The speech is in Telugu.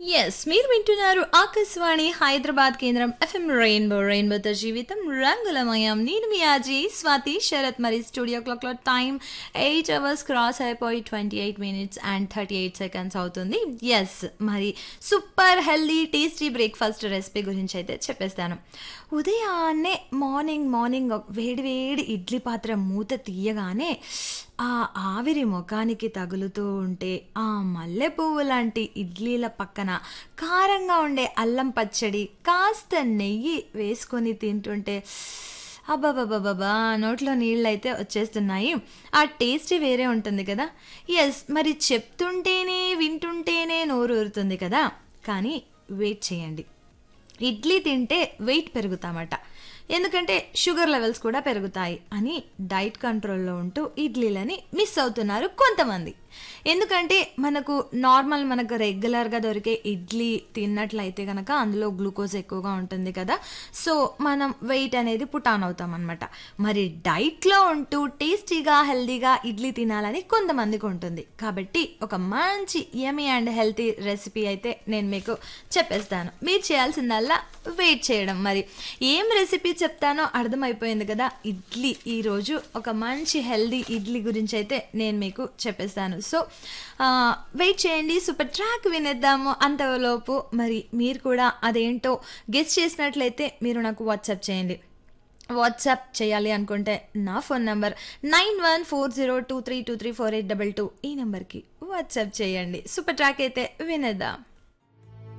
ఎస్ మీరు వింటున్నారు ఆకాశవాణి హైదరాబాద్ కేంద్రం ఎఫ్ఎం రెయిన్బో రెయిన్బోతో జీవితం రంగులమయం నేను మీ ఆజీ స్వాతి శరత్ మరి స్టూడియో క్లాక్లో టైం ఎయిట్ అవర్స్ క్రాస్ అయిపోయి twenty eight minutes and thirty eight seconds అవుతుంది ఎస్ మరి super healthy tasty breakfast recipe గురించి అయితే చెప్పేస్తాను ఉదయాన్నే మార్నింగ్ మార్నింగ్ వేడి వేడి ఇడ్లీ పాత్ర మూత తీయగానే ఆ ఆవిరి ముఖానికి తగులుతూ ఉంటే ఆ మల్లె పువ్వు లాంటి ఇడ్లీల పక్కన కారంగా ఉండే అల్లం పచ్చడి కాస్త నెయ్యి వేసుకొని తింటుంటే అబ్బాబాబాబా నోట్లో నీళ్ళు అయితే వచ్చేస్తున్నాయి ఆ టేస్ట్ వేరే ఉంటుంది కదా ఎస్ మరి చెప్తుంటేనే వింటుంటేనే నోరు ఊరుతుంది కదా కానీ వెయిట్ చేయండి ఇడ్లీ తింటే వెయిట్ పెరుగుతామట ఎందుకంటే షుగర్ లెవెల్స్ కూడా పెరుగుతాయి అని డైట్ కంట్రోల్లో ఉంటూ ఇడ్లీలని మిస్ అవుతున్నారు కొంతమంది ఎందుకంటే మనకు నార్మల్ మనకు రెగ్యులర్గా దొరికే ఇడ్లీ తిన్నట్లయితే కనుక అందులో గ్లూకోజ్ ఎక్కువగా ఉంటుంది కదా సో మనం వెయిట్ అనేది పుట్ ఆన్ అవుతాం అనమాట మరి డైట్లో ఉంటూ టేస్టీగా హెల్దీగా ఇడ్లీ తినాలని కొంతమందికి ఉంటుంది కాబట్టి ఒక మంచి యమీ అండ్ హెల్తీ రెసిపీ అయితే నేను మీకు చెప్పేస్తాను మీరు చేయాల్సిందల్లా వెయిట్ చేయడం మరి ఏం రెసిపీ చెప్తానో అర్థమైపోయింది కదా ఇడ్లీ ఈరోజు ఒక మంచి హెల్దీ ఇడ్లీ గురించి అయితే నేను మీకు చెప్పేస్తాను సో వెయిట్ చేయండి సూపర్ ట్రాక్ వినేద్దాము అంతలోపు మరి మీరు కూడా అదేంటో గెస్ట్ చేసినట్లయితే మీరు నాకు వాట్సాప్ చేయండి వాట్సాప్ చేయాలి అనుకుంటే నా phone number nine one four zero two three two three four eight double two ఈ నెంబర్కి వాట్సాప్ చేయండి సూపర్ ట్రాక్ అయితే వినేద్దాం